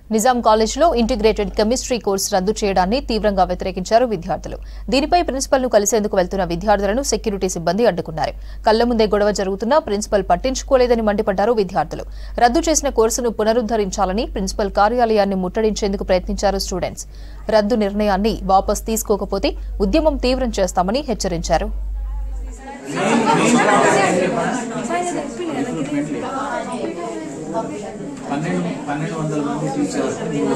నిజాం కాలేజ్లో integrated chemistry course రద్దు చేయడాన్ని తీవ్రంగా వ్యతిరేకించారు విద్యార్థులు దీనిపై ప్రిన్సిపల్ను కలిసేందుకు వెళ్తున్న విద్యార్థులను సెక్యూరిటీ సిబ్బంది అడ్డుకున్నారు కళ్ల ముందే గొడవ జరుగుతున్నా ప్రిన్సిపల్ పట్టించుకోలేదని మండిపడ్డారు విద్యార్థులు రద్దు చేసిన కోర్సును పునరుద్ధరించాలని ప్రిన్సిపల్ కార్యాలయాన్ని ముట్టడించేందుకు ప్రయత్నించారు స్టూడెంట్స్ రద్దు నిర్ణయాన్ని వాపస్ తీసుకోకపోతే ఉద్యమం తీవ్రం చేస్తామని హెచ్చరించారు పన్నెండు పన్నెండు వందల మంది టీచర్స్